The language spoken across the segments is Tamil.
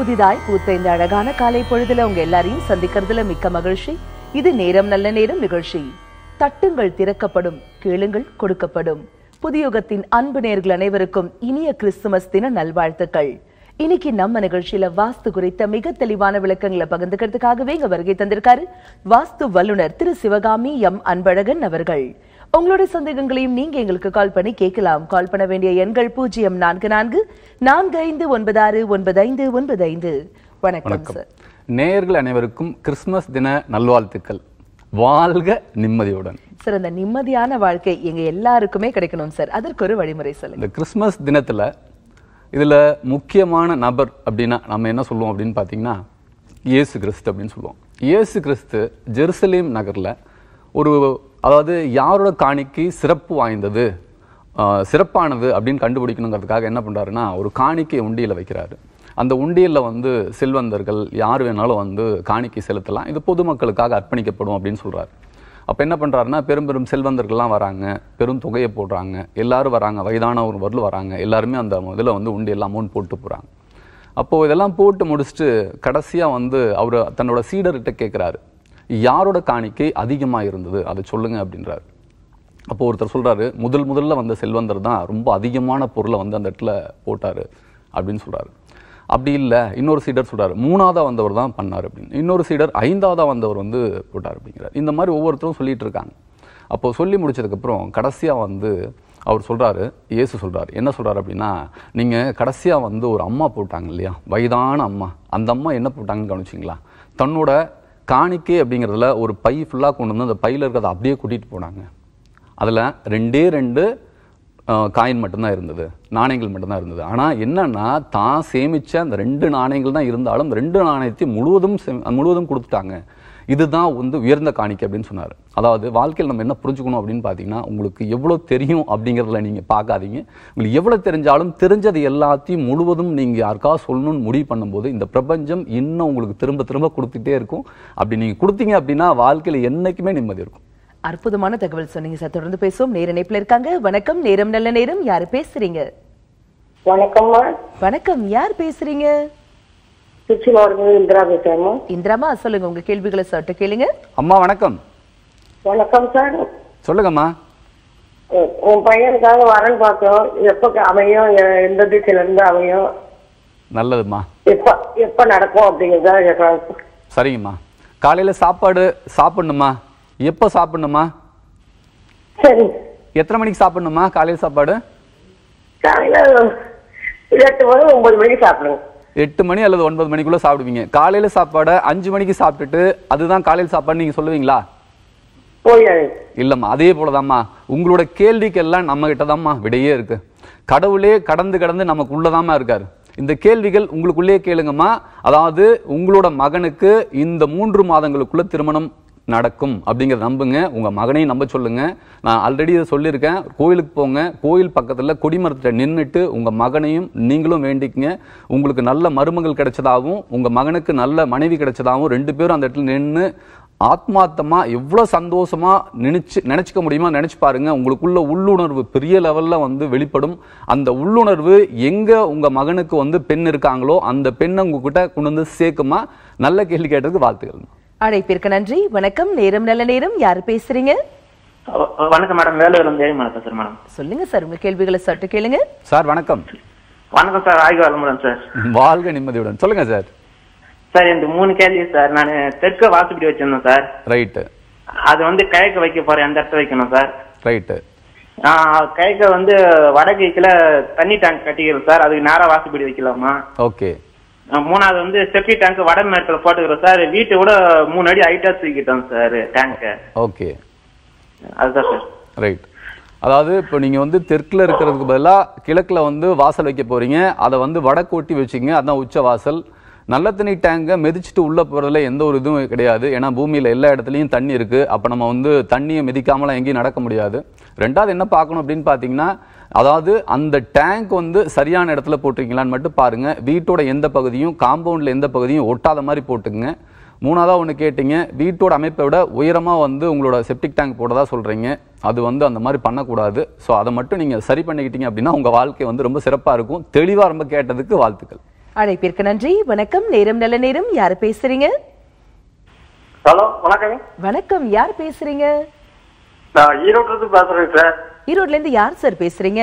புதிதாய் பூத்த இந்த அழகான காலை பொழுதுல உங்க எல்லாரையும் சந்திக்கிறதுல மிக்க மகிழ்ச்சி இது நேரம் நல்ல நேரம் நிகழ்ச்சி தட்டுங்கள் திறக்கப்படும் கேளுங்கள் கொடுக்கப்படும் புதியுகத்தின் அன்பு நேர்கள் அனைவருக்கும் இனிய கிறிஸ்துமஸ் தின நல்வாழ்த்துக்கள் இன்னைக்கு நம்ம நிகழ்ச்சியில வாஸ்து குறித்த மிக தெளிவான விளக்கங்களை பகிர்ந்துக்கிறதுக்காகவே இங்க வருகை தந்திருக்காரு வாஸ்து வல்லுனர் திரு சிவகாமி எம் அன்பழகன் அவர்கள் உங்களுடைய சந்தேகங்களையும் நீங்க எங்களுக்கு கால் பண்ணி கேட்கலாம் கால் பண்ண வேண்டிய எண்கள் பூஜ்ஜியம் நான்கு நான்கு நான்கு ஐந்து ஒன்பது ஆறு ஒன்பது ஐந்து ஒன்பது ஐந்து வணக்கம் வணக்கம் சார் நேயர்கள் அனைவருக்கும் கிறிஸ்மஸ் தின நல்வாழ்த்துக்கள் வாழ்க நிம்மதியுடன் சார் அந்த நிம்மதியான வாழ்க்கை எங்க எல்லாருக்குமே கிடைக்கணும் சார் அதற்கு ஒரு வழிமுறை சொல்லுங்க இந்த கிறிஸ்மஸ் தினத்துல இதுல முக்கியமான நபர் அப்படின்னா நம்ம என்ன சொல்லுவோம் அப்படின்னு பார்த்தீங்கன்னா இயேசு கிறிஸ்து அப்படின்னு சொல்லுவோம் இயேசு கிறிஸ்து ஜெருசலேம் நகர்ல ஒரு அதாவது யாரோட காணிக்கை சிறப்பு வாய்ந்தது ஆஹ், சிறப்பானது அப்படின்னு கண்டுபிடிக்கணுங்கிறதுக்காக என்ன பண்றாருன்னா ஒரு காணிக்கை உண்டியல வைக்கிறாரு அந்த உண்டியல்ல வந்து செல்வந்தர்கள் யார் வேணாலும் வந்து காணிக்கை செலுத்தலாம் இது பொதுமக்களுக்காக அர்ப்பணிக்கப்படும் அப்படின்னு சொல்றாரு அப்போ என்ன பண்ணுறாருன்னா பெரும் பெரும் செல்வந்தர்கள்லாம் வராங்க பெரும் தொகையை போடுறாங்க எல்லாரும் வராங்க வயதானவர் வரலும் வராங்க எல்லாருமே அந்த இதில் வந்து உண்டு எல்லாம் அமௌண்ட் போட்டு போகிறாங்க அப்போது இதெல்லாம் போட்டு முடிச்சுட்டு கடைசியாக வந்து அவர் தன்னோட சீடர்கிட்ட கேட்குறாரு யாரோட காணிக்கை அதிகமாக இருந்தது அதை சொல்லுங்க அப்படின்றாரு அப்போ ஒருத்தர் சொல்றாரு முதல் முதல்ல வந்த செல்வந்தர் தான் ரொம்ப அதிகமான பொருளை வந்து அந்த இடத்துல போட்டாரு அப்படின்னு சொல்றாரு அப்படி இல்லை இன்னொரு சீடர் சொல்றாரு மூணாவதா வந்தவர் தான் பண்ணார் அப்படின்னு இன்னொரு சீடர் ஐந்தாவதா வந்தவர் வந்து போட்டார் அப்படிங்கிறார் இந்த மாதிரி ஒவ்வொருத்தரும் சொல்லிட்டு இருக்காங்க அப்போ சொல்லி முடிச்சதுக்கப்புறம் கடைசியா வந்து அவர் சொல்றாரு இயேசு சொல்றாரு என்ன சொல்றாரு அப்படின்னா நீங்க கடைசியா வந்து ஒரு அம்மா போட்டாங்க இல்லையா வயதான அம்மா அந்த அம்மா என்ன போட்டாங்கன்னு கவனிச்சிங்களா தன்னோட காணிக்கை அப்படிங்கிறதுல ஒரு பை ஃபுல்லாக கொண்டு வந்து அந்த பையில் இருக்கிறத அப்படியே கூட்டிகிட்டு போனாங்க அதில் ரெண்டே ரெண்டு காயின் மட்டும்தான் இருந்தது நாணயங்கள் மட்டும்தான் இருந்தது ஆனால் என்னன்னா தான் சேமிச்ச அந்த ரெண்டு நாணயங்கள் தான் இருந்தாலும் அந்த ரெண்டு நாணயத்தையும் முழுவதும் செ- முழுவதும் கொடுத்துட்டாங்க இதுதான் வந்து உயர்ந்த காணிக்கை அப்படின்னு சொன்னார் அதாவது வாழ்க்கையில் நம்ம என்ன புரிஞ்சுக்கணும் அப்படின்னு பார்த்தீங்கன்னா உங்களுக்கு எவ்வளோ தெரியும் அப்படிங்கிறதுல நீங்கள் பார்க்காதீங்க உங்களுக்கு எவ்வளோ தெரிஞ்சாலும் தெரிஞ்சது எல்லாத்தையும் முழுவதும் நீங்கள் யாருக்காவது சொல்லணும்னு முடிவு பண்ணும்போது இந்த பிரபஞ்சம் இன்னும் உங்களுக்கு திரும்ப திரும்ப கொடுத்துட்டே இருக்கும் அப்படி நீங்கள் கொடுத்தீங்க அப்படின்னா வாழ்க்கையில் என்னைக்குமே நிம்மதி இருக்கும் அற்புதமான தகவல் சொன்னீங்க சார் தொடர்ந்து பேசுவோம் நேர இணைப்புல இருக்காங்க வணக்கம் நேரம் நல்ல நேரம் யாரு பேசுறீங்க வணக்கம்மா வணக்கம் யார் பேசுறீங்க திருச்சி மாவட்டம் இந்திரா பேசுறேம்மா இந்திராமா சொல்லுங்க உங்க கேள்விகளை சட்டு கேளுங்க அம்மா வணக்கம் வணக்கம் சார் சொல்லுங்கம்மா உ- உன் பையனுக்காக வரன் பார்த்தோம் எப்ப அமையும் எ- எந்த திசையில இருந்து அமையும் நல்லதும்மா எப்ப எப்ப நடக்கும் அப்படிங்கறத கேட்கலாம் சரிங்கம்மா காலையில் சாப்பாடு சாப்பிடணுமா எப்போ சாப்பிடணுமா சரி எத்தனை மணிக்கு சாப்பிடணுமா காலையில் சாப்பாடு காலையில எட்டு மணி ஒன்பது மணிக்கு சாப்பிடுங்க எட்டு மணி அல்லது ஒன்பது மணிக்குள்ளே சாப்பிடுவீங்க காலையில் சாப்பாடை அஞ்சு மணிக்கு சாப்பிட்டுட்டு அதுதான் காலையில் சாப்பாடு நீங்கள் சொல்லுவீங்களா போய் இல்லைம்மா அதே போலதாம்மா உங்களோட கேள்விக்கெல்லாம் நம்ம கிட்ட தாம்மா விடையே இருக்கு கடவுளே கடந்து கடந்து நமக்குள்ளதாம்மா இருக்காரு இந்த கேள்விகள் உங்களுக்குள்ளேயே கேளுங்கம்மா அதாவது உங்களோட மகனுக்கு இந்த மூன்று மாதங்களுக்குள்ள திருமணம் நடக்கும் அப்படிங்கிறத நம்புங்க உங்க மகனையும் நம்ப சொல்லுங்க நான் ஆல்ரெடி இதை சொல்லியிருக்கேன் கோயிலுக்கு போங்க கோயில் பக்கத்துல கொடிமரத்தை நின்றுட்டு உங்க மகனையும் நீங்களும் வேண்டிக்கங்க உங்களுக்கு நல்ல மருமகள் கிடைச்சதாகவும் உங்க மகனுக்கு நல்ல மனைவி கிடைச்சதாகவும் ரெண்டு பேரும் அந்த இடத்துல நின்று ஆத்மார்த்தமா எவ்வளவு சந்தோஷமா நினைச்சு நினைச்சுக்க முடியுமா நினைச்சு பாருங்க உங்களுக்குள்ள உள்ளுணர்வு பெரிய லெவல்ல வந்து வெளிப்படும் அந்த உள்ளுணர்வு எங்க உங்க மகனுக்கு வந்து பெண் இருக்காங்களோ அந்த பெண்ணை உங்ககிட்ட கொண்டு வந்து சேர்க்குமா நல்ல கேள்வி கேட்டதுக்கு வாழ்த்துக்கள் அழைப்பிற்கு நன்றி வணக்கம் நேரம் நல்ல நேரம் யார் பேசுறீங்க வ- வணக்கம் மேடம் வேலூர்ல இருந்து ஏழு வணக்கம் சார் மேடம் சொல்லுங்க சார் உங்க கேள்விகளை சட்டு கேளுங்க சார் வணக்கம் வணக்கம் சார் ஆய்வு வளமுடன் சார் வாழ்க நிம்மதியுடன் சொல்லுங்க சார் சார் இந்த மூணு கேள்வி சார் நான் தெற்க வாசுபடி வச்சிருந்தேன் சார் ரைட்டு அது வந்து கிழக்கு வைக்க போறேன் எந்த இடத்துல வைக்கணும் சார் ரைட்டு ஆஹ் கிழக்க வந்து வடக்கு வைக்கல தண்ணி டேங்க் கட்டிக்கிறோம் சார் அதுக்கு நேரா வாசுபடி வைக்கலாமா ஓகே ஆஹ் மூணாவது வந்து செப்டி டேங்க் வடமேற்குல போட்டுக்கிறோம் சார் வீட்டை விட மூணு அடி ஹைட்டா தூக்கிட்டோம் சார் டேங்க ஓகே அதுதான் சார் ரைட் அதாவது இப்போ நீங்கள் வந்து தெற்கில் இருக்கிறதுக்கு பதிலாக கிழக்கில் வந்து வாசல் வைக்க போகிறீங்க அதை வந்து வடக்கு ஒட்டி வச்சுங்க அதான் உச்ச வாசல் நல்ல தண்ணி டேங்கை மிதிச்சிட்டு உள்ளே போகிறதுல எந்த ஒரு இதுவும் கிடையாது ஏன்னா பூமியில் எல்லா இடத்துலையும் தண்ணி இருக்குது அப்போ நம்ம வந்து தண்ணியை மிதிக்காமலாம் எங்கேயும் நடக்க முடியாது ரெண்டாவது என்ன பார்க்கணும் அப்படின்னு பார்த்தீங்கன்னா அதாவது அந்த டேங்க் வந்து சரியான இடத்துல போட்டிருக்கீங்களான்னு மட்டும் பாருங்கள் வீட்டோட எந்த பகுதியும் காம்பவுண்டில் எந்த பகுதியும் ஒட்டாத மாதிரி போட்டுக்குங்க மூணாவதா ஒன்று கேட்டீங்க வீட்டோட அமைப்பை விட உயரமாக வந்து உங்களோட செப்டிக் டேங்க் போட்டதா சொல்கிறீங்க அது வந்து அந்த மாதிரி பண்ணக்கூடாது ஸோ அதை மட்டும் நீங்கள் சரி பண்ணிக்கிட்டீங்க அப்படின்னா உங்கள் வாழ்க்கை வந்து ரொம்ப சிறப்பாக இருக்கும் தெளிவாக ரொம்ப கேட்டதுக்கு வாழ்த்துக்கள் அழைப்பிற்கு நன்றி வணக்கம் நேரம் நல்ல நேரம் யார் பேசுறீங்க ஹலோ வணக்கங்க வணக்கம் யார் பேசுறீங்க நான் ஈரோட்ல இருந்து பேசுறேன் சார் ஈரோட்ல இருந்து யார் சார் பேசுறீங்க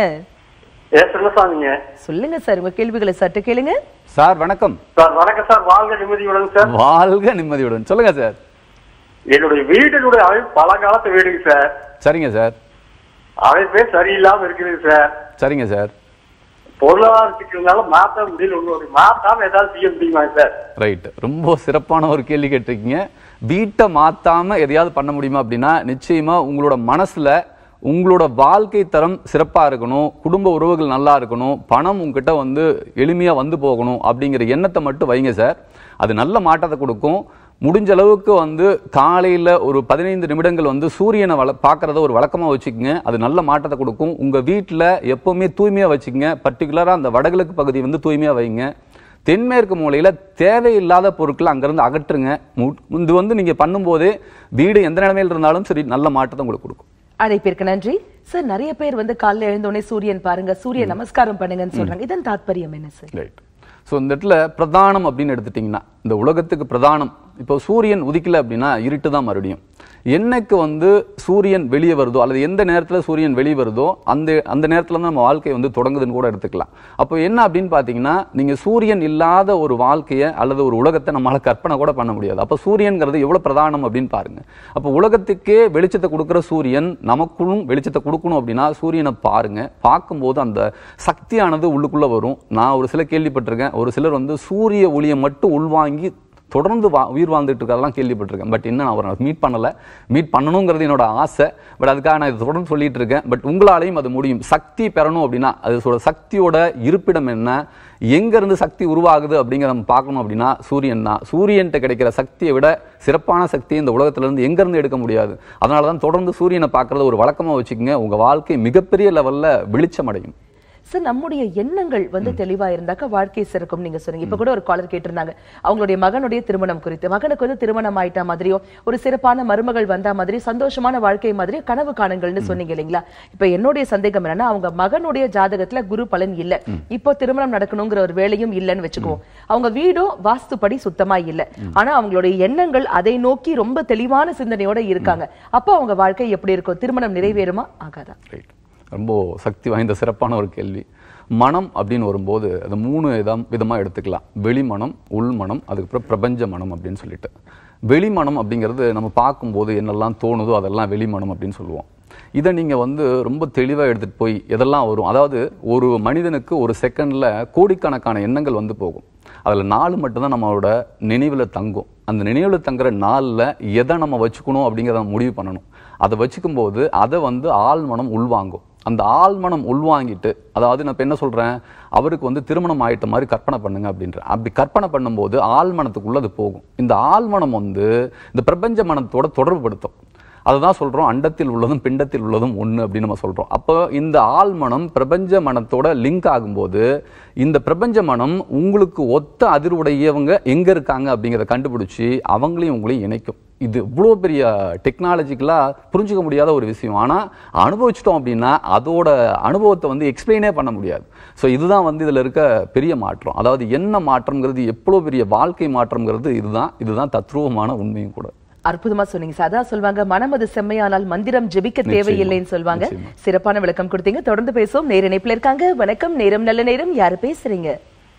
ஏ சின்னசாமிங்க சொல்லுங்க சார் உங்க கேள்விகளை சற்று கேளுங்க சார் வணக்கம் சார் வணக்கம் சார் வாழ்க நிம்மதியுடன் சார் வாழ்க நிம்மதியுடன் சொல்லுங்க சார் என்னுடைய வீட்டினுடைய அமைப்பு பல காலத்து வீடுங்க சார் சரிங்க சார் அமைப்பே சரியில்லாம இருக்குதுங்க சார் சரிங்க சார் பொருளாதார சிக்கல்னால மாத்த முடியல ஒண்ணு மாத்தாம ஏதாவது செய்ய முடியுமா சார் ரைட் ரொம்ப சிறப்பான ஒரு கேள்வி கேட்டிருக்கீங்க வீட்டை மாத்தாம எதையாவது பண்ண முடியுமா அப்படின்னா நிச்சயமா உங்களோட மனசுல உங்களோட வாழ்க்கை தரம் சிறப்பா இருக்கணும் குடும்ப உறவுகள் நல்லா இருக்கணும் பணம் உங்ககிட்ட வந்து எளிமையா வந்து போகணும் அப்படிங்கிற எண்ணத்தை மட்டும் வைங்க சார் அது நல்ல மாற்றத்தை கொடுக்கும் முடிஞ்ச அளவுக்கு வந்து காலையில ஒரு பதினைந்து நிமிடங்கள் வந்து சூரியனை வள பார்க்கறத ஒரு வழக்கமா வச்சுக்கோங்க அது நல்ல மாற்றத்தை கொடுக்கும் உங்க வீட்டில் எப்பவுமே தூய்மையா வச்சுக்கோங்க பர்டிகுலரா அந்த வடகிழக்கு பகுதி வந்து தூய்மையா வைங்க தென்மேற்கு மூலையில தேவையில்லாத பொருட்களை அங்கிருந்து அகற்றுங்க மு- இது வந்து நீங்க பண்ணும்போதே வீடு எந்த நிலைமையில் இருந்தாலும் சரி நல்ல மாற்றத்தை உங்களுக்கு கொடுக்கும் அழைப்பிற்கு நன்றி சார் நிறைய பேர் வந்து காலைல எழுந்த உடனே சூரியன் பாருங்க சூரிய நமஸ்காரம் பண்ணுங்கன்னு சொல்றாங்க இதன் தாத்பரியம் என்ன சார் ரைட் ஸோ இந்த இடத்துல பிரதானம் அப்படின்னு எடுத்துட்டிங்கன்னா இந்த உலகத்துக்கு பிரதானம் இப்போ சூரியன் உதிக்கல அப்படின்னா இருட்டு தான் மறுபடியும் என்னைக்கு வந்து சூரியன் வெளியே வருதோ அல்லது எந்த நேரத்தில் சூரியன் வெளியே வருதோ அந்த அந்த நேரத்தில் தான் நம்ம வாழ்க்கை வந்து தொடங்குதுன்னு கூட எடுத்துக்கலாம் அப்போ என்ன அப்படின்னு பார்த்தீங்கன்னா நீங்கள் சூரியன் இல்லாத ஒரு வாழ்க்கையை அல்லது ஒரு உலகத்தை நம்மளால கற்பனை கூட பண்ண முடியாது அப்போ சூரியன்கிறது எவ்வளோ பிரதானம் அப்படின்னு பாருங்க அப்போ உலகத்துக்கே வெளிச்சத்தை கொடுக்குற சூரியன் நமக்குள்ளும் வெளிச்சத்தை கொடுக்கணும் அப்படின்னா சூரியனை பாருங்க பார்க்கும்போது அந்த சக்தியானது உள்ளுக்குள்ள வரும் நான் ஒரு சில கேள்விப்பட்டிருக்கேன் ஒரு சிலர் வந்து சூரிய ஒளியை மட்டும் உள்வாங்கி தொடர்ந்து வா உயிர் வாழ்ந்துட்டு இருக்கிறதெல்லாம் கேள்விப்பட்டிருக்கேன் பட் இன்னும் நான் அவரை மீட் பண்ணல மீட் பண்ணணுங்கிறது என்னோட ஆசை பட் அதுக்காக நான் இதை தொடர்ந்து சொல்லிட்டு இருக்கேன் பட் உங்களாலையும் அது முடியும் சக்தி பெறணும் அப்படின்னா அது சொல்ற சக்தியோட இருப்பிடம் என்ன எங்க இருந்து சக்தி உருவாகுது அப்படிங்கிறத நம்ம பார்க்கணும் அப்படின்னா சூரியன் தான் சூரியன்ட்ட கிடைக்கிற சக்தியை விட சிறப்பான சக்தி இந்த உலகத்துல இருந்து எங்க இருந்து எடுக்க முடியாது அதனால தான் தொடர்ந்து சூரியனை பார்க்கறத ஒரு வழக்கமா வச்சுக்கோங்க உங்க வாழ்க்கை மிகப்பெரிய லெவல்ல வெளிச்சம் அடையும் சார் நம்முடைய எண்ணங்கள் வந்து தெளிவா இருந்தாக்க வாழ்க்கை சிறக்கும் நீங்க சொன்னீங்க இப்ப கூட ஒரு காலர் கேட்டிருந்தாங்க அவங்களுடைய மகனுடைய திருமணம் குறித்து மகனுக்கு வந்து திருமணம் ஆயிட்டா மாதிரியும் ஒரு சிறப்பான மருமகள் வந்தா மாதிரி சந்தோஷமான வாழ்க்கை மாதிரி கனவு காணுங்கள்னு சொன்னீங்க இல்லைங்களா இப்ப என்னுடைய சந்தேகம் என்னன்னா அவங்க மகனுடைய ஜாதகத்துல குரு பலன் இல்ல இப்போ திருமணம் நடக்கணுங்கிற ஒரு வேலையும் இல்லைன்னு வச்சுக்குவோம் அவங்க வீடும் வாஸ்துப்படி சுத்தமா இல்ல ஆனா அவங்களுடைய எண்ணங்கள் அதை நோக்கி ரொம்ப தெளிவான சிந்தனையோட இருக்காங்க அப்போ அவங்க வாழ்க்கை எப்படி இருக்கும் திருமணம் நிறைவேறுமா ஆகாதா ரைட் ரொம்ப சக்தி வாய்ந்த சிறப்பான ஒரு கேள்வி மனம் அப்படின்னு வரும்போது அது மூணு விதம் விதமாக எடுத்துக்கலாம் வெளிமனம் உள்மனம் அதுக்கப்புறம் பிரபஞ்ச மனம் அப்படின்னு சொல்லிட்டு வெளிமனம் அப்படிங்கிறது நம்ம பார்க்கும்போது என்னெல்லாம் தோணுதோ அதெல்லாம் வெளிமனம் அப்படின்னு சொல்லுவோம் இதை நீங்கள் வந்து ரொம்ப தெளிவாக எடுத்துகிட்டு போய் எதெல்லாம் வரும் அதாவது ஒரு மனிதனுக்கு ஒரு செகண்டில் கோடிக்கணக்கான எண்ணங்கள் வந்து போகும் அதில் நாலு மட்டும்தான் நம்மளோட நினைவில் தங்கும் அந்த நினைவில் தங்குற நாளில் எதை நம்ம வச்சுக்கணும் அப்படிங்கிறத நம்ம முடிவு பண்ணணும் அதை வச்சுக்கும் போது அதை வந்து ஆழ்மனம் உள்வாங்கும் அந்த ஆழ்மனம் உள்வாங்கிட்டு அதாவது நான் இப்போ என்ன சொல்கிறேன் அவருக்கு வந்து திருமணம் ஆயிட்ட மாதிரி கற்பனை பண்ணுங்க அப்படின்ற அப்படி கற்பனை பண்ணும்போது ஆழ்மனத்துக்குள்ள அது போகும் இந்த ஆழ்மனம் வந்து இந்த பிரபஞ்ச மனத்தோட தொடர்புபடுத்தும் அதுதான் சொல்றோம் அண்டத்தில் உள்ளதும் பிண்டத்தில் உள்ளதும் ஒண்ணு அப்படின்னு நம்ம சொல்றோம் அப்போ இந்த ஆழ்மனம் பிரபஞ்ச மனத்தோட லிங்க் ஆகும்போது இந்த பிரபஞ்ச மனம் உங்களுக்கு ஒத்த அதிர்வுடையவங்க எங்க இருக்காங்க அப்படிங்கிறத கண்டுபிடிச்சி அவங்களையும் உங்களையும் இணைக்கும் இது இவ்வளோ பெரிய டெக்னாலஜிக்கலாக புரிஞ்சுக்க முடியாத ஒரு விஷயம் ஆனால் அனுபவிச்சிட்டோம் அப்படின்னா அதோட அனுபவத்தை வந்து எக்ஸ்பிளைனே பண்ண முடியாது ஸோ இதுதான் வந்து இதில் இருக்க பெரிய மாற்றம் அதாவது என்ன மாற்றம்ங்கிறது எவ்வளோ பெரிய வாழ்க்கை மாற்றம்ங்கிறது இதுதான் இதுதான் தத்ரூபமான உண்மையும் கூட அற்புதமா சொன்னீங்க சார் அதான் சொல்வாங்க மனம் அது செம்மையானால் மந்திரம் ஜெபிக்க நிச்சயமா. தேவையில்லைன்னு சொல்வாங்க நிச்சயமா. சிறப்பான விளக்கம் கொடுத்தீங்க தொடர்ந்து பேசுவோம் நேர இணைப்புல இருக்காங்க வணக்கம் நேரம் நல்ல நேரம் யாரு பேசுறீங்க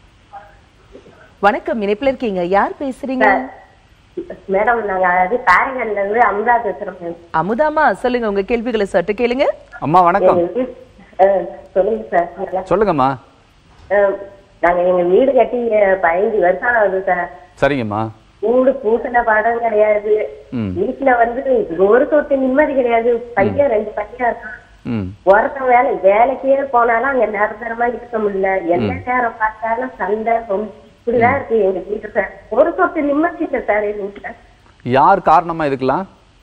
வணக்கம் இணைப்புல இருக்கீங்க யார் பேசுறீங்க மேடம் நாங்க அது பாரிகள்ல இருந்து அமுதா பேசுறோம் மேம். அமுதாமா சொல்லுங்க உங்க கேள்விகளை சட்டு கேளுங்க அம்மா வணக்கம் எங்க வீ- அஹ், சொல்லுங்க சார் நல்லா. சொல்லுங்கம்மா அஹ், நாங்க எங்க வீடு கட்டி அஹ், பதினஞ்சு வருஷம் ஆகுது சார் சரிங்கம்மா வீடு பூசின படம் கிடையாது ம். வீட்டுல வந்து ஒரு சொத்து நிம்மதி கிடையாது பையன் ரெண்டு பையன் இருக்கான் ம் ஒருத்தன் வேலை வேலைக்கே போனாலும் அங்க நிரந்தரமா இருக்க முடியல எந்த நேரம் பார்த்தாலும் சண்டை ரொம்ப இப்படிதான் இருக்கு எங்க வீட்டு சார் ஒரு சொத்து நிம்மதி இல்லை சார் எங்க வீட்டுல யார் காரணமா இதுக்கெல்லாம்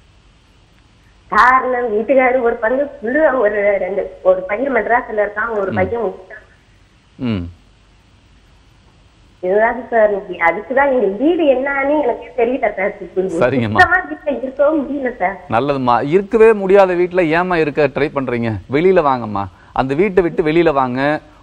காரணம் வீட்டுக்காரு ஒரு பங்கு புள்ளு ஒரு ரெண்டு ஒரு பையன் மெட்ராஸ்ல இருக்கான் ஒரு பையன் ஊட்டான். ம் இதுதான் சார் இங்க- அதுக்குதான் எங்க வீடு என்னன்னு எனக்கு தெரியல சார் சரிங்கம்மா. சுத்தமா வீட்டுல இருக்கவும் முடியல சார் நல்லதும்மா இருக்கவே முடியாத வீட்டில் ஏம்மா இருக்க ட்ரை பண்ணுறீங்க வெளியில் வாங்கம்மா அந்த வீட்டை விட்டு வெளியில் வாங்க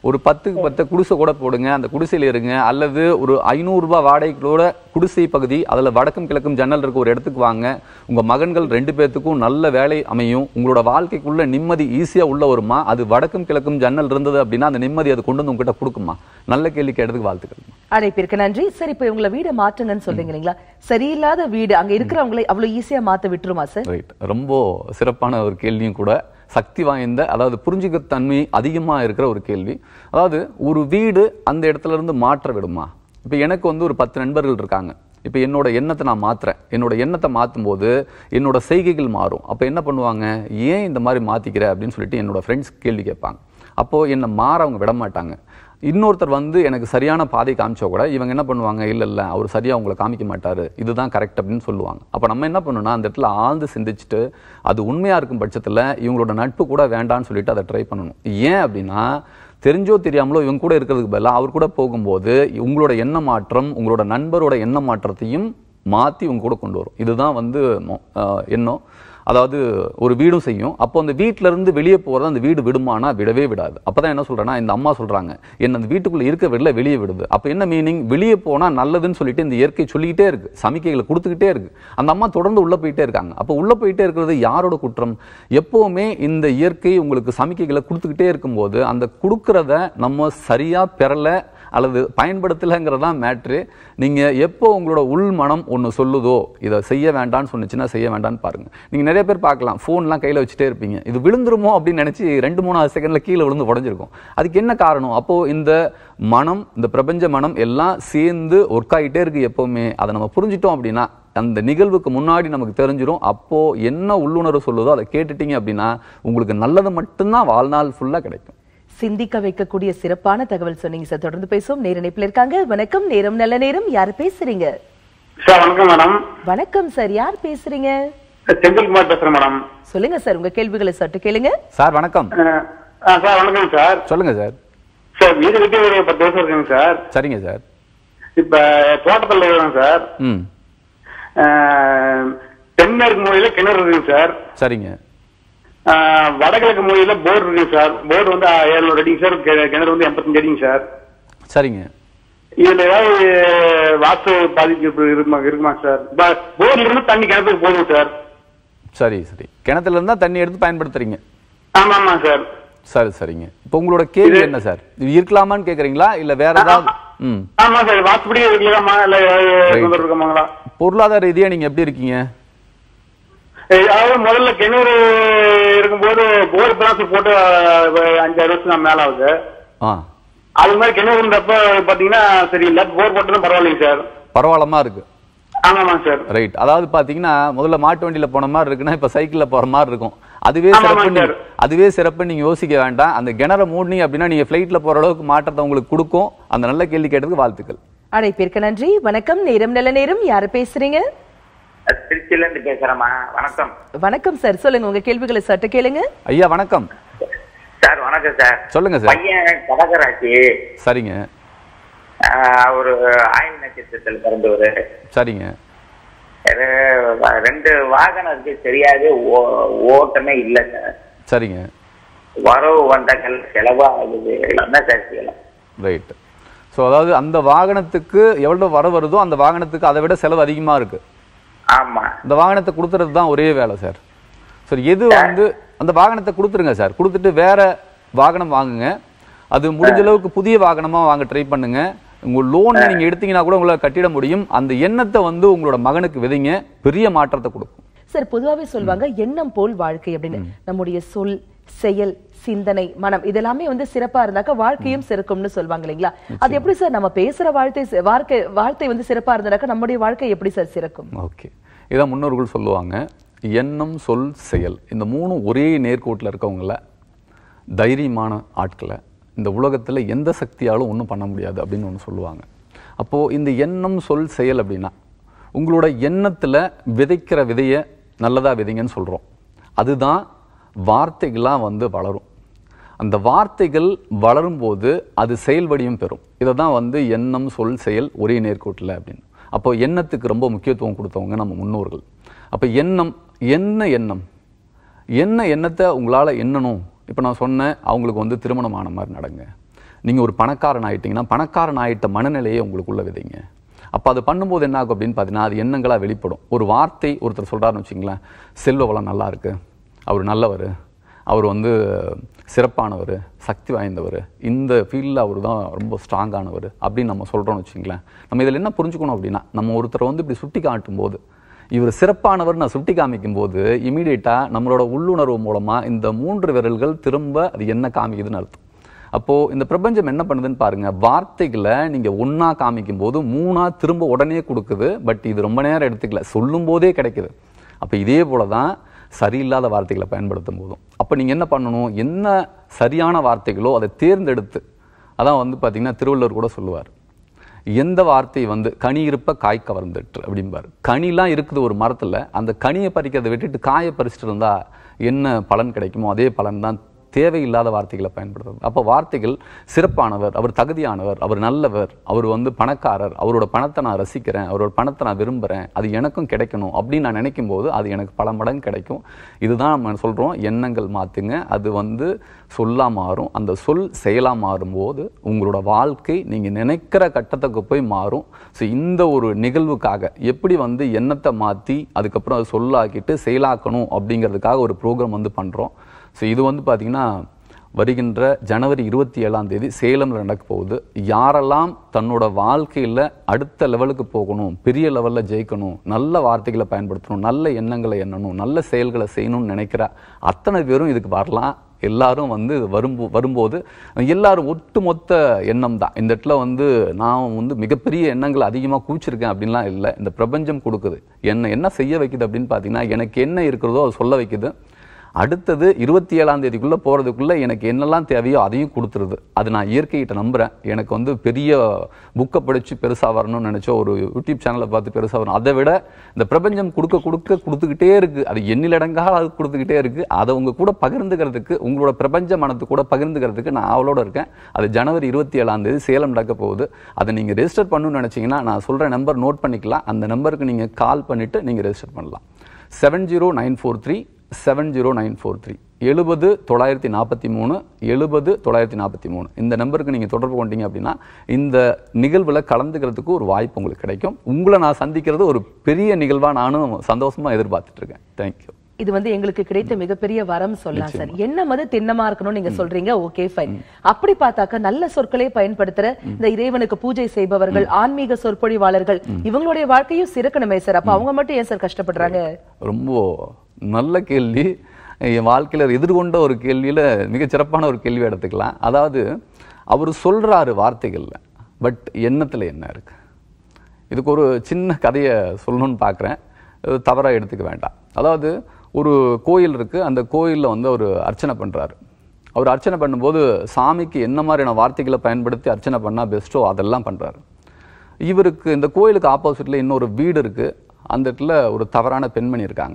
ஒரு பத்துக்கு பத்து குடிசை கூட போடுங்க அந்த குடிசையில் இருங்க அல்லது ஒரு ஐநூறுரூபா வாடகைகளோட குடிசை பகுதி அதில் வடக்கும் கிழக்கும் ஜன்னல் இருக்க ஒரு இடத்துக்கு வாங்க உங்கள் மகன்கள் ரெண்டு பேர்த்துக்கும் நல்ல வேலை அமையும் உங்களோட வாழ்க்கைக்குள்ள நிம்மதி ஈஸியாக உள்ள வருமா அது வடக்கும் கிழக்கும் ஜன்னல் இருந்தது அப்படின்னா அந்த நிம்மதி அது கொண்டு வந்து உங்ககிட்ட கொடுக்குமா நல்ல கேள்வி கேட்டதுக்கு வாழ்த்துக்கள் அழைப்பிற்கு நன்றி சரி இப்ப உங்களை வீடை மாற்றுங்கன்னு சொல்றீங்க இல்லைங்களா சரியில்லாத வீடு அங்க இருக்கிறவங்களை அவ்வளவு ஈஸியா மாத்த விட்டுருமா சார் ரைட் ரொம்ப சிறப்பான ஒரு கேள்வியும் கூட சக்தி வாய்ந்த அதாவது புரிஞ்சுக்கத்தன்மை அதிகமாக இருக்கிற ஒரு கேள்வி அதாவது ஒரு வீடு அந்த இடத்துல இருந்து மாற்ற விடுமா இப்போ எனக்கு வந்து ஒரு பத்து நண்பர்கள் இருக்காங்க இப்போ என்னோட எண்ணத்தை நான் மாத்துறேன் என்னோட எண்ணத்தை மாற்றும் போது என்னோட செய்கைகள் மாறும் அப்போ என்ன பண்ணுவாங்க ஏன் இந்த மாதிரி மாற்றிக்கிற அப்படின்னு சொல்லிட்டு என்னோட ஃப்ரெண்ட்ஸ் கேள்வி கேட்பாங்க அப்போது என்னை மாற அவங்க விட மாட்டாங்க இன்னொருத்தர் வந்து எனக்கு சரியான பாதை காமிச்சா கூட இவங்க என்ன பண்ணுவாங்க இல்லை இல்லை அவர் சரியாக உங்களை காமிக்க மாட்டார் இதுதான் கரெக்ட் அப்படின்னு சொல்லுவாங்க அப்போ நம்ம என்ன பண்ணணும்னா அந்த இடத்துல ஆழ்ந்து சிந்திச்சுட்டு அது உண்மையாக இருக்கும் பட்சத்தில் இவங்களோட நட்பு கூட வேண்டான்னு சொல்லிட்டு அதை ட்ரை பண்ணணும் ஏன் அப்படின்னா தெரிஞ்சோ தெரியாமலோ இவங்க கூட இருக்கிறதுக்கு பதிலாக அவர் கூட போகும்போது உங்களோட எண்ண மாற்றம் உங்களோட நண்பரோட எண்ண மாற்றத்தையும் மாற்றி உங்க கூட கொண்டு வரும் இதுதான் வந்து மொ- ஆஹ் எண்ணம் அதாவது ஒரு வீடும் செய்யும் அப்போ அந்த வீட்ல இருந்து வெளியே போறது அந்த வீடு விடுமானா விடவே விடாது அப்பதான் என்ன சொல்றேன்னா இந்த அம்மா சொல்றாங்க என்ன அந்த வீட்டுக்குள்ள இருக்க விடல வெளியே விடுது அப்ப என்ன மீனிங் வெளியே போனா நல்லதுன்னு சொல்லிட்டு இந்த இயற்கை சொல்லிக்கிட்டே இருக்கு சமிக்கைகளை கொடுத்துக்கிட்டே இருக்கு அந்த அம்மா தொடர்ந்து உள்ள போயிட்டே இருக்காங்க அப்போ உள்ள போயிட்டே இருக்கிறது யாரோட குற்றம் எப்பவுமே இந்த இயற்கை உங்களுக்கு சமிக்கைகளை கொடுத்துக்கிட்டே இருக்கும்போது அந்த கொடுக்கறத நம்ம சரியா பெறல அல்லது பயன்படுத்தலைங்கிறது தான் மேட்ரு நீங்கள் எப்போ உங்களோட உள் மனம் ஒன்று சொல்லுதோ இதை செய்ய வேண்டாம்னு சொன்னுச்சுன்னா செய்ய வேண்டாம்னு பாருங்க நீங்கள் நிறைய பேர் பார்க்கலாம் ஃபோன்லாம் கையில் வச்சுட்டே இருப்பீங்க இது விழுந்துருமோ அப்படின்னு நினச்சி ரெண்டு மூணாவது செகண்டில் கீழே விழுந்து உடஞ்சிருக்கும் அதுக்கு என்ன காரணம் அப்போது இந்த மனம் இந்த பிரபஞ்ச மனம் எல்லாம் சேர்ந்து ஒர்க் ஆகிட்டே இருக்கு எப்போவுமே அதை நம்ம புரிஞ்சிட்டோம் அப்படின்னா அந்த நிகழ்வுக்கு முன்னாடி நமக்கு தெரிஞ்சிரும் அப்போ என்ன உள்ளுணர்வு சொல்லுதோ அதை கேட்டுட்டீங்க அப்படின்னா உங்களுக்கு நல்லது மட்டும்தான் வாழ்நாள் ஃபுல்லாக கிடைக்கும் சிந்திக்க வைக்கக்கூடிய சிறப்பான தகவல் சொன்னீங்க சார் தொடர்ந்து பேசுவோம் நேர இணைப்புல இருக்காங்க வணக்கம் நேரம் நல்ல நேரம் யார் பேசுறீங்க சார் வணக்கம் மேடம் வணக்கம் சார் யார் பேசுறீங்க செந்தில்குமார் பேசுறேன் மேடம் சொல்லுங்க சார் உங்க கேள்விகளை சற்று கேளுங்க சார் வணக்கம் அஹ், ஆ, சார் வணக்கம் சார் சொல்லுங்க சார் சார் வீடு கட்டி ஒரு பத்து வருஷம் இருக்குங்க சார் சரிங்க சார் இப்ப தோட்டத்தில் இருக்கிறோம் சார் ம் அஹ், தென்மேற்கு மூலையில கிணறு இருக்குங்க சார் சரிங்க அஹ், வடகிழக்கு மூலையில போர் இருக்குங்க சார் போர் வந்து ஏழுநூறு அடிங்க சார் கி- கிணறு வந்து எண்பத்தஞ்சு அடிங்க சார் சரிங்க இதுல ஏதாவது வாஸ்து பாதிப்பு இருக்குமா இருக்குமா சார் ப- போர்ல இருந்து தண்ணி கிணத்துக்கு போகுங்க சார் சரி சரி கிணத்துல இருந்தா தண்ணி எடுத்து பயன்படுத்துறீங்க ஆமா ஆமா சார் சரி சரிங்க இப்போ உங்களோட கேள்வி என்ன சார் இது இருக்கலாமான்னு கேக்குறீங்களா இல்ல வேற ஏதாவது ம் ஆமா சார் வாஸ்துபடி இருக்கலாமா இல்ல ஏதாவது இருக்கமாங்களா பொருளாதார ரீதியா நீங்க எப்படி இருக்கீங்க ஏய், அதாவது முதல்ல கிணறு இருக்கும்போது போர் பிளாஸ் போட்டு அஹ், அஞ்சாறு வருஷம் நான் மேல ஆகுது ஆ அது மாதிரி கிணறு இருந்தப்ப பாத்தீங்கன்னா சரியில்லை போர் போட்டதும் பரவாயில்லைங்க சார் பரவாயில்லமா இருக்கு ஆமாமா சார் ரைட் அதாவது பாத்தீங்கன்னா முதல்ல மாட்டு வண்டியில போன மாதிரி இருக்குன்னா இப்ப சைக்கிள்ல போற மாதிரி இருக்கும் அதுவே ஆமா, சிறப்பு ஆமா, நீங்க- சார். அதுவே சிறப்பு நீங்க யோசிக்க வேண்டாம் அந்த கிணற மூடினீங்க அப்படின்னா நீங்க ஃபிளைட்ல போற அளவுக்கு மாற்றத்தை உங்களுக்கு கொடுக்கும் அந்த நல்ல கேள்வி கேட்டதுக்கு வாழ்த்துக்கள் அழைப்பிற்கு நன்றி வணக்கம் நேரம் நல்ல நேரம் யார் பேசுறீங்க திருச்சியில இருந்து பேசுறேம்மா வணக்கம் வணக்கம் சார் சொல்லுங்க உங்க கேள்விகளை சற்று கேளுங்க ஐயா வணக்கம் சார் வணக்கம் சார் சொல்லுங்க சார் பையன் கடகராசி சரிங்க ஒரு ஆயுள் நட்சத்திரத்தில் பிறந்தவர் சரிங்க ரெண்டு வாகனம் இருக்கு தெரியாது ஓ- ஓட்டமே இல்ல சார் சரிங்க வரவு வந்தங்கள் செலவு ஆகுது என்ன சார் செய்யலாம் ரைட் ஸோ அதாவது அந்த வாகனத்துக்கு எவ்வளவு வர வருதோ அந்த வாகனத்துக்கு அதை விட செலவு அதிகமா இருக்கு ஆமா அந்த வாகனத்தை கொடுத்துறது தான் ஒரே வேலை சார் சார் எது வந்து அந்த வாகனத்தை கொடுத்துருங்க சார் கொடுத்துட்டு வேற வாகனம் வாங்குங்க அது முடிஞ்ச அளவுக்கு புதிய வாகனமா வாங்க ட்ரை பண்ணுங்க உங்க லோன் நீங்க எடுத்தீங்கன்னா கூட உங்களால கட்டிட முடியும் அந்த எண்ணத்தை வந்து உங்களோட மகனுக்கு விதைங்க பெரிய மாற்றத்தை கொடுக்கும் சார் பொதுவாவே சொல்வாங்க எண்ணம் போல் வாழ்க்கை அப்படின்னு நம்முடைய சொல் செயல் சிந்தனை மனம் இதெல்லாமே வந்து சிறப்பா இருந்தாக்க வாழ்க்கையும் சிறக்கும்னு சொல்வாங்க இல்லைங்களா அது எப்படி சார் நம்ம பேசுற வாழ்க்கை சி- வாழ்க்கை வார்த்தை வந்து சிறப்பா இருந்தாக்க நம்முடைய வாழ்க்கை எப்படி சார் சிறக்கும் ஓகே இதான் முன்னோர்கள் சொல்லுவாங்க எண்ணம் சொல் செயல் இந்த மூணும் ஒரே நேர்கோட்டில் இருக்கவங்கள தைரியமான ஆட்களை இந்த உலகத்தில் எந்த சக்தியாலும் ஒன்றும் பண்ண முடியாது அப்படின்னு ஒன்று சொல்லுவாங்க அப்போது இந்த எண்ணம் சொல் செயல் அப்படின்னா உங்களோட எண்ணத்தில் விதைக்கிற விதையை நல்லதாக விதைங்கன்னு சொல்கிறோம் அதுதான் வார்த்தைகளாக வந்து வளரும் அந்த வார்த்தைகள் வளரும்போது அது செயல் வடிவம் பெறும் இதை தான் வந்து எண்ணம் சொல் செயல் ஒரே நேர்கோட்டில் அப்படின்னு அப்போ எண்ணத்துக்கு ரொம்ப முக்கியத்துவம் கொடுத்தவங்க நம்ம முன்னோர்கள் அப்போ எண்ணம் என்ன எண்ணம் என்ன எண்ணத்தை உங்களால் எண்ணணும் இப்போ நான் சொன்னேன் அவங்களுக்கு வந்து திருமணம் ஆன மாதிரி நடங்க நீங்கள் ஒரு பணக்காரன் ஆயிட்டீங்கன்னா பணக்காரன் ஆயிட்ட மனநிலையை உங்களுக்குள்ள விதைங்க அப்போ அது பண்ணும்போது என்ன ஆகும் அப்படின்னு பார்த்தீங்கன்னா அது எண்ணங்களாக வெளிப்படும் ஒரு வார்த்தை ஒருத்தர் சொல்கிறாருன்னு வச்சுங்களேன் செல்வ வளம் நல்லா இருக்கு அவர் நல்லவர் அவர் வந்து சிறப்பானவர் சக்தி வாய்ந்தவர் இந்த ஃபீல்டில் அவர் தான் ரொம்ப ஸ்ட்ராங்கானவர் அப்படின்னு நம்ம சொல்கிறோம்னு வச்சுங்களேன் நம்ம இதில் என்ன புரிஞ்சுக்கணும் அப்படின்னா நம்ம ஒருத்தரை வந்து இப்படி சுட்டி காட்டும் போது இவர் சிறப்பானவர் நான் சுட்டி காமிக்கும் போது இமீடியட்டாக நம்மளோட உள்ளுணர்வு மூலமாக இந்த மூன்று விரல்கள் திரும்ப அது என்ன காமிக்குதுன்னு அர்த்தம் அப்போ இந்த பிரபஞ்சம் என்ன பண்ணுதுன்னு பாருங்க வார்த்தைகளை நீங்க ஒண்ணா காமிக்கும் போது மூணா திரும்ப உடனே கொடுக்குது பட் இது ரொம்ப நேரம் எடுத்துக்கல சொல்லும் போதே கிடைக்குது அப்ப இதே போல தான் சரியில்லாத வார்த்தைகளை பயன்படுத்தும் போதும் அப்ப நீங்க என்ன பண்ணணும் என்ன சரியான வார்த்தைகளோ அதை தேர்ந்தெடுத்து அதான் வந்து பாத்தீங்கன்னா திருவள்ளுவர் கூட சொல்லுவார் எந்த வார்த்தை வந்து கனி இருப்ப காய் கவர்ந்துட்டு அப்படிம்பாரு கனிலாம் இருக்குது ஒரு மரத்துல அந்த கனியை பறிக்கிறதை விட்டுட்டு காயை பறிச்சுட்டு இருந்தா என்ன பலன் கிடைக்குமோ அதே பலன் தான் தேவையில்லாத வார்த்தைகளை பயன்படுத்துறது அப்போ வார்த்தைகள் சிறப்பானவர் அவர் தகுதியானவர் அவர் நல்லவர் அவர் வந்து பணக்காரர் அவரோட பணத்தை நான் ரசிக்கிறேன் அவரோட பணத்தை நான் விரும்புகிறேன் அது எனக்கும் கிடைக்கணும் அப்படின்னு நான் நினைக்கும் போது அது எனக்கு பல மடங்கு கிடைக்கும் இதுதான் நம்ம சொல்கிறோம் எண்ணங்கள் மாற்றுங்க அது வந்து சொல்லா மாறும் அந்த சொல் செயலா மாறும்போது உங்களோட வாழ்க்கை நீங்கள் நினைக்கிற கட்டத்துக்கு போய் மாறும் ஸோ இந்த ஒரு நிகழ்வுக்காக எப்படி வந்து எண்ணத்தை மாற்றி அதுக்கப்புறம் அதை சொல்லாக்கிட்டு செயலாக்கணும் அப்படிங்கிறதுக்காக ஒரு ப்ரோக்ராம் வந்து பண்ணுறோம் ஸோ இது வந்து பார்த்தீங்கன்னா வருகின்ற ஜனவரி இருபத்தி ஏழாம் தேதி சேலம்ல நடக்க போகுது யாரெல்லாம் தன்னோட வாழ்க்கையில் அடுத்த லெவலுக்கு போகணும் பெரிய லெவலில் ஜெயிக்கணும் நல்ல வார்த்தைகளை பயன்படுத்தணும் நல்ல எண்ணங்களை எண்ணணும் நல்ல செயல்களை செய்யணும்னு நினைக்கிற அத்தனை பேரும் இதுக்கு வரலாம் எல்லாரும் வந்து வரும்போ வரும்போது எல்லாரும் ஒட்டுமொத்த எண்ணம் தான் இந்த இடத்துல வந்து நான் வந்து மிகப்பெரிய எண்ணங்களை அதிகமாக கூச்சிருக்கேன் அப்படின்லாம் இல்லை இந்த பிரபஞ்சம் கொடுக்குது என்ன என்ன செய்ய வைக்குது அப்படின்னு பார்த்தீங்கன்னா எனக்கு என்ன இருக்கிறதோ அதை சொல்ல வைக்குது அடுத்தது இருபத்தி ஏழாம் தேதிக்குள்ள போறதுக்குள்ள எனக்கு என்னெல்லாம் தேவையோ அதையும் கொடுத்துருது அது நான் இயற்கைகிட்ட நம்புறேன் எனக்கு வந்து பெரிய புக்கை படிச்சு பெருசா வரணும்னு நினைச்சோ ஒரு யூடியூப் சேனலை பார்த்து பெருசா வரணும் அதை விட இந்த பிரபஞ்சம் கொடுக்க கொடுக்க கொடுத்துக்கிட்டே இருக்கு அது எண்ணிலடங்காக அது கொடுத்துக்கிட்டே இருக்கு அதை உங்க கூட பகிர்ந்துக்கிறதுக்கு உங்களோட பிரபஞ்ச மனத்து கூட பகிர்ந்துக்கிறதுக்கு நான் அவளோட இருக்கேன் அது ஜனவரி இருபத்தி ஏழாம் தேதி சேலம் நடக்க போகுது அதை நீங்க ரெஜிஸ்டர் பண்ணணும்னு நினைச்சீங்கன்னா நான் சொல்ற நம்பர் நோட் பண்ணிக்கலாம் அந்த நம்பருக்கு நீங்க கால் பண்ணிட்டு நீங்க ரெஜிஸ்டர் பண்ணலாம் seven zero nine four three seven zero nine four three எழுபது தொள்ளாயிரத்தி நாற்பத்தி மூணு எழுபது தொள்ளாயிரத்தி நாற்பத்தி மூணு இந்த நம்பருக்கு நீங்கள் தொடர்பு கொண்டீங்க அப்படின்னா இந்த நிகழ்வில் கலந்துக்கிறதுக்கு ஒரு வாய்ப்பு உங்களுக்கு கிடைக்கும் உங்களை நான் சந்திக்கிறது ஒரு பெரிய நிகழ்வாக நானும் சந்தோஷமாக எதிர்பார்த்துட்டு இருக்கேன் தேங்க்யூ இது வந்து எங்களுக்கு கிடைத்த மிகப்பெரிய வரம் சொல்லலாம் சார் என்ன வந்து திண்ணமா இருக்கணும் நீங்க சொல்றீங்க ஓகே ஃபைன் அப்படி பார்த்தாக்க நல்ல சொற்களை பயன்படுத்துற இந்த இறைவனுக்கு பூஜை செய்பவர்கள் ஆன்மீக சொற்பொழிவாளர்கள் இவங்களுடைய வாழ்க்கையும் சிறக்கணுமே சார் அப்ப அவங்க மட்டும் ஏன் சார் கஷ்டப்படுறாங்க ரொம்ப நல்ல கேள்வி என் வாழ்க்கையில் எதிர்கொண்ட ஒரு கேள்வியில் மிகச் சிறப்பான ஒரு கேள்வி எடுத்துக்கலாம் அதாவது அவர் சொல்றாரு வார்த்தைகள்ல பட் எண்ணத்துல என்ன இருக்கு இதுக்கு ஒரு சின்ன கதையை சொல்லணும்னு பார்க்குறேன் தவறாக எடுத்துக்க வேண்டாம் அதாவது ஒரு கோயில் இருக்கு அந்த கோயிலில் வந்து அவர் அர்ச்சனை பண்றாரு அவர் அர்ச்சனை பண்ணும்போது சாமிக்கு என்ன மாதிரியான வார்த்தைகளை பயன்படுத்தி அர்ச்சனை பண்ணா பெஸ்ட்டோ அதெல்லாம் பண்றாரு இவருக்கு இந்த கோயிலுக்கு ஆப்போசிட்ல இன்னொரு வீடு இருக்கு அந்த இடத்துல ஒரு தவறான பெண்மணி இருக்காங்க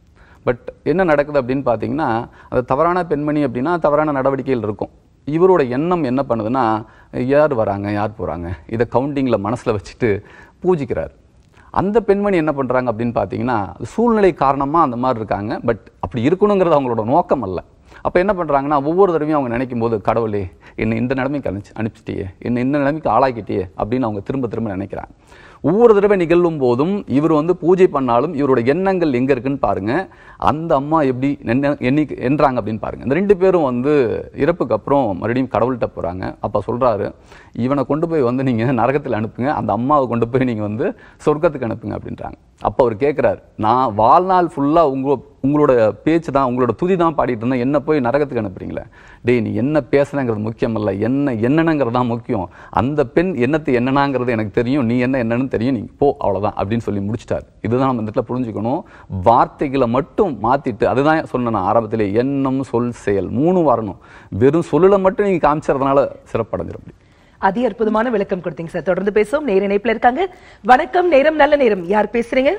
பட் என்ன நடக்குது அப்படின்னு பார்த்தீங்கன்னா அந்த தவறான பெண்மணி அப்படின்னா தவறான நடவடிக்கைகள் இருக்கும் இவரோட எண்ணம் என்ன பண்ணுதுன்னா யார் வராங்க யார் போகிறாங்க இதை கவுண்டிங்கில் மனசில் வச்சுட்டு பூஜிக்கிறார் அந்த பெண்மணி என்ன பண்ணுறாங்க அப்படின்னு பார்த்தீங்கன்னா சூழ்நிலை காரணமாக அந்த மாதிரி இருக்காங்க பட் அப்படி இருக்கணுங்கிறது அவங்களோட நோக்கம் அல்ல அப்போ என்ன பண்ணுறாங்கன்னா ஒவ்வொரு தடவையும் அவங்க நினைக்கும் போது கடவுளே என்னை இந்த நிலைமைக்கு அனுப்பிச்சு அனுப்பிச்சிட்டியே என்னை இந்த நிலைமைக்கு ஆளாக்கிட்டியே அப்படின்னு அவங்க திரும்ப திரும்ப நினைக்கிறாங்க ஒவ்வொரு தடவை நிகழும் போதும் இவர் வந்து பூஜை பண்ணாலும் இவரோட எண்ணங்கள் எங்க இருக்குன்னு பாருங்க அந்த அம்மா எப்படி என்ன- எண்ணி என்றாங்க அப்படின்னு பாருங்க இந்த ரெண்டு பேரும் வந்து இறப்புக்கு அப்புறம் மறுபடியும் கடவுள்கிட்ட போறாங்க அப்ப சொல்றாரு இவனை கொண்டு போய் வந்து நீங்க நரகத்தில் அனுப்புங்க அந்த அம்மாவை கொண்டு போய் நீங்க வந்து சொர்க்கத்துக்கு அனுப்புங்க அப்படின்றாங்க அப்ப அவர் கேட்கிறாரு நான் வாழ்நாள் ஃபுல்லா உங்க உங்களோட பேச்சு தான் உங்களோட துதி தான் பாடிட்டு இருந்தேன் என்ன போய் நரகத்துக்கு அனுப்புறீங்களே டேய் நீ என்ன பேசுனங்கிறது முக்கியம் இல்ல என்ன என்னங்கிறது தான் முக்கியம் அந்த பெண் என்னத்தை என்னனாங்கிறது எனக்கு தெரியும் நீ என்ன என்னன்னு தெரியும் நீ போ அவ்வளவுதான் அப்படின்னு சொல்லி முடிச்சிட்டாரு இதுதான் நம்ம இந்த இடத்துல புரிஞ்சுக்கணும் வார்த்தைகளை மட்டும் மாத்திட்டு அதுதான் சொன்னேன் நான் ஆரம்பத்திலே எண்ணம் சொல் செயல் மூணு வரணும் வெறும் சொல்லுல மட்டும் நீங்க காமிச்சறதுனால சிறப்படைஞ்சிட முடியும் அதி அற்புதமான விளக்கம் கொடுத்தீங்க சார் தொடர்ந்து பேசுவோம் நேர இணைப்புல இருக்காங்க வணக்கம் நேரம் நல்ல நேரம் யார் பேசுறீங்க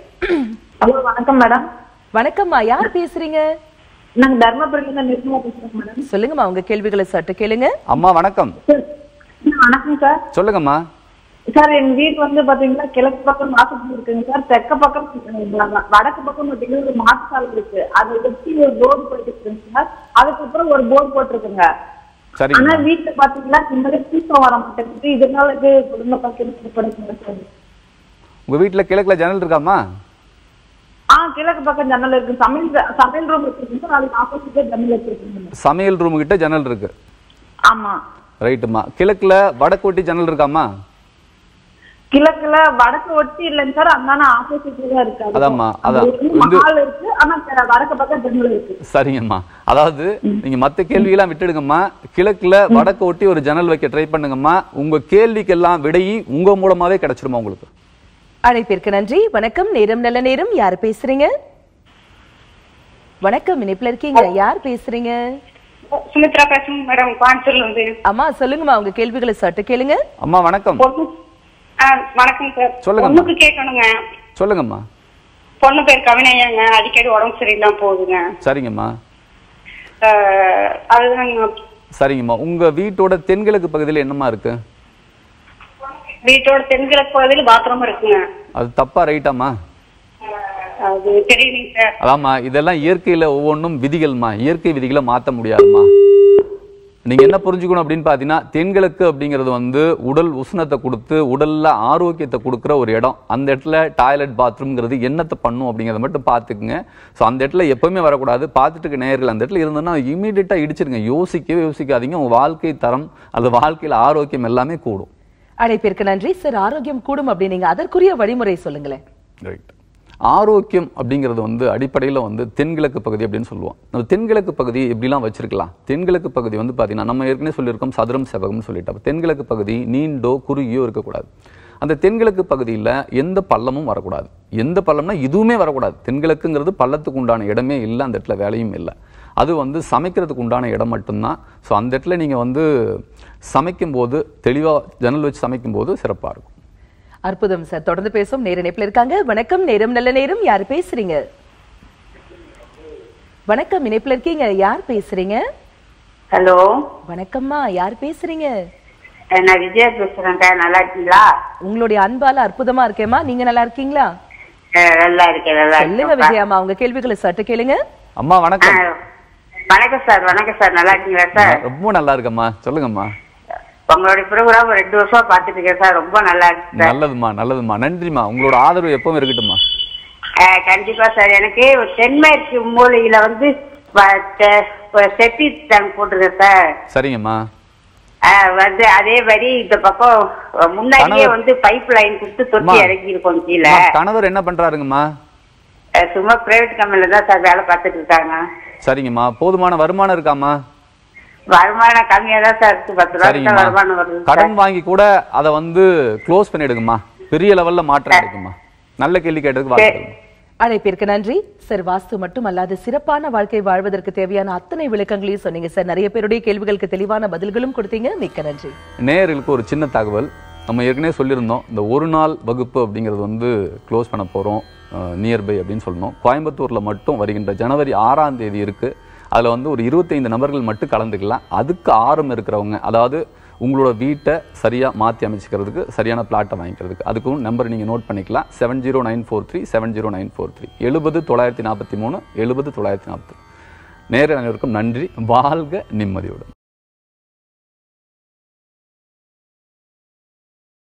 ஹலோ வணக்கம் மேடம் வணக்கம்மா யார் பேசுறீங்க நாங்க தர்மபுரியில நிர்மலா பேசுறோம் மேடம் சொல்லுங்கம்மா உங்க கேள்விகளை சட்டு கேளுங்க அம்மா வணக்கம் சார், வணக்கம் சார் சொல்லுங்கம்மா சார் எங்க வீட்டு வந்து பாத்தீங்கன்னா கிழக்கு பக்கம் வாசப்படி இருக்குங்க சார் தெற்க பக்கம் வ- வடக்கு பக்கம் பாத்தீங்கன்னா ஒரு மாட்டு சாலை இருக்கு அதை வச்சு ஒரு போர்டு போட்டுருக்குங்க சார் அதுக்கப்புறம் ஒரு போர்டு போட்டிருக்குங்க சரிங்க ஆனா வீட்டுல பாத்தீங்கன்னா இந்த தூக்கம் வர மாட்டேங்குது இதனால இது குடும்ப பக்கம் படுத்துங்க சார் உங்க வீட்டுல கிழக்குல ஜன்னல் இருக்காமா ஆ கிழக்கு பக்கம் ஜன்னல் இருக்கு சமையல் சமையல் ரூம் இருக்கு சார் அதுக்கு ஆப்போசிட்டே ஜன்னல் வச்சிருக்கீங்க சமையல் ரூம் கிட்ட ஜன்னல் இருக்கு ஆமா ரைட்டுமா கிழக்குல வடக்கு ஒட்டி ஜன்னல் இருக்காமா கிழக்குல வடக்கு ஒட்டி இல்லைங்க சார் அதனால ஆப்போசிட்ல தான் இருக்கு அது. அதாம்மா, அது அதான். வந்து வந்து- மஹால் இருக்கு ஆனா தெ- வடக்கு பக்கம் ஜன்னல் இருக்கு சரிங்கம்மா அதாவது நீங்க மத்த கேள்வியெல்லாம் விட்டுடுங்கம்மா கிழக்குல வடக்கு ஒட்டி ஒரு ஜன்னல் வைக்க ட்ரை பண்ணுங்கம்மா உங்க கேள்விக்கெல்லாம் விடையி உங்க மூலமாவே கிடைச்சிருமா உங்களுக்கு அழைப்பிற்கு நன்றி வணக்கம் நேரம் நல்ல நேரம் யார் பேசுறீங்க வணக்கம் இணைப்புல இருக்கீங்க யார் பேசுறீங்க சுமித்ரா பேசுங்க மேடம் கோயம்புத்தூர்ல இருந்து அம்மா சொல்லுங்கம்மா உங்க கேள்விகளை சட்டு கேளுங்க அம்மா வணக்கம் பொண்ணு ஆ, வணக்கம் சார் சொல்லுங்கம்மா. பொண்ணுக்கு கேட்கணுங்க சொல்லுங்கம்மா பொண்ணு பேர் கவினையாங்க அடிக்கடி உடம்பு சரியில்லாம போகுதுங்க சரிங்கம்மா ஆ, அதுதாங்க சரிங்கம்மா உங்க வீட்டோட தென்கிழக்கு பகுதியில் என்னம்மா இருக்கு வீட்டோட தென்கிழக்கு பகுதியில் பாத்ரூம் இருக்குங்க அது தப்பா ரைட்டாம்மா அது தெரியலைங்க சார் அதாம்மா இதெல்லாம் இயற்கையில ஒவ்வொன்றும் விதிகள்மா இயற்கை விதிகளை மாத்த முடியாதும்மா நீங்க என்ன புரிஞ்சுக்கணும் அப்படின்னு பாத்தீங்கன்னா தென்கிழக்கு அப்படிங்கிறது வந்து உடல் உஷ்ணத்தை கொடுத்து உடல்ல ஆரோக்கியத்தை கொடுக்குற ஒரு இடம் அந்த இடத்துல டாய்லெட் பாத்ரூம்ங்கிறது என்னத்தை பண்ணும் அப்படிங்கறத மட்டும் பார்த்துக்குங்க ஸோ அந்த இடத்துல எப்பவுமே வரக்கூடாது பார்த்துட்டு இருக்க நேயர்கள் அந்த இடத்துல இருந்தோன்னா இமீடியட்டா இடிச்சிருங்க யோசிக்கவே யோசிக்காதீங்க உங்க வாழ்க்கை தரம் அது வாழ்க்கையில ஆரோக்கியம் எல்லாமே கூடும் அழைப்பிற்கு நன்றி சார் ஆரோக்கியம் கூடும் அப்படின்னீங்க அதற்குரிய வழிமுறை சொல்லுங்களேன் ரைட் ஆரோக்கியம் அப்படிங்கிறது வந்து அடிப்படையில் வந்து தென்கிழக்கு பகுதி அப்படின்னு சொல்லுவோம் நம்ம தென்கிழக்கு பகுதி எப்படிலாம் வச்சிருக்கலாம் தென்கிழக்கு பகுதி வந்து பார்த்தீங்கன்னா நம்ம ஏற்கனவே சொல்லியிருக்கோம் சதுரம் செவகம்னு சொல்லிட்டு அப்போ தென்கிழக்கு பகுதி நீண்டோ குறுகியோ இருக்கக்கூடாது அந்த தென்கிழக்கு பகுதியில் எந்த பள்ளமும் வரக்கூடாது எந்த பள்ளம்னா இதுவுமே வரக்கூடாது தென்கிழக்குங்கிறது பள்ளத்துக்கு உண்டான இடமே இல்லை அந்த இடத்துல வேலையும் இல்லை அது வந்து சமைக்கிறதுக்கு உண்டான இடம் மட்டும்தான் ஸோ அந்த இடத்துல நீங்கள் வந்து சமைக்கும்போது தெளிவாக ஜன்னல் வச்சு சமைக்கும்போது சிறப்பாக இருக்கும் அற்புதம் சார் தொடர்ந்து பேசும் நேர இணைப்புல இருக்காங்க வணக்கம் நேரம் நல்ல நேரம் யார் பேசுறீங்க வணக்கம் இணைப்புல இருக்கீங்க யார் பேசுறீங்க ஹலோ வணக்கம்மா யார் பேசுறீங்க நான் விஜயா பேசுறேங்க நல்லா இருக்கீங்களா உங்களுடைய அன்பால அற்புதமா இருக்கேம்மா நீங்க நல்லா இருக்கீங்களா அஹ் நல்லா இருக்கேன் நல்லா சொல்லுங்க இருக்கேன் விஜயாம்மா உங்க கேள்விகளை சட்டு கேளுங்க அம்மா வணக்கம் வணக்கம் சார் வணக்கம் சார் நல்லா இருக்கீங்களா சார் ரொம்ப நல்லா இருக்கம்மா சொல்லுங்கம்மா உங்களுடைய ப்ரோக்ராம் ரெண்டு வருஷமா பார்த்துட்டு இருக்கேன் சார் ரொம்ப நல்லா இருக்கு சார் நல்லதும்மா நல்லதும்மா நன்றிம்மா உங்களோட ஆதரவு எப்பவும் இருக்கட்டும்மா அஹ் கண்டிப்பா சார் எனக்கு ஒரு தென்மேற்கு மூலையில வந்து செட்டி டேங்க் போட்டிருக்கேன் சார் சரிங்கம்மா அஹ் வந்து அதே மாதிரி இந்த பக்கம் முன்னாடியே கணவர். வந்து பைப் லைன் கொடுத்து தொட்டி அம்மா. இறக்கி இருக்கோம் கீழே அம்மா, கணவர் என்ன பண்றாருங்கம்மா அஹ் சும்மா பிரைவேட் கம்பெனில தான் சார் வேலை பார்த்துட்டு இருக்காங்க சரிங்கம்மா போதுமான வருமானம் இருக்காம்மா வருமானம் கம்மியா தான் சார் இருக்கு பத்து ரூபா தான் சரிங்கம்மா வருமானம் வருது சார். கடன் வாங்கி கூட அதை வந்து க்ளோஸ் பண்ணிடுங்கம்மா பெரிய லெவல்ல மாற்றம் கிடைக்குமா நல்ல கேள்வி கேட்டதுக்கு வாழ்த்துக்கள் அழைப்பிற்கு நன்றி சார் வாஸ்து மட்டும் அல்லாது சிறப்பான வாழ்க்கை வாழ்வதற்கு தேவையான அத்தனை விளக்கங்களையும் சொன்னீங்க சார் நிறைய பேருடைய கேள்விகளுக்கு தெளிவான பதில்களும் கொடுத்தீங்க மிக்க நன்றி நேயர்களுக்கு ஒரு சின்ன தகவல் நம்ம ஏற்கனவே சொல்லியிருந்தோம் இந்த ஒரு நாள் வகுப்பு அப்படிங்கிறது வந்து க்ளோஸ் பண்ண போகிறோம் நியர்பை அப்படின்னு சொல்லணும் கோயம்புத்தூரில் மட்டும் வருகின்ற ஜனவரி ஆறாம் தேதி இருக்குது அதில் வந்து ஒரு இருபத்தைந்து நபர்கள் மட்டும் கலந்துக்கலாம் அதுக்கு ஆர்வம் இருக்கிறவங்க அதாவது உங்களோட வீட்டை சரியாக மாற்றி அமைச்சிக்கிறதுக்கு சரியான பிளாட்டை வாங்கிக்கிறதுக்கு அதுக்கும் நம்பர் நீங்கள் நோட் பண்ணிக்கலாம் seven zero nine four three seven zero nine four three எழுபது தொள்ளாயிரத்தி நாற்பத்தி மூணு எழுபது தொள்ளாயிரத்தி நாற்பத்தி நேர அனைவருக்கும் நன்றி வாழ்க நிம்மதியுடன்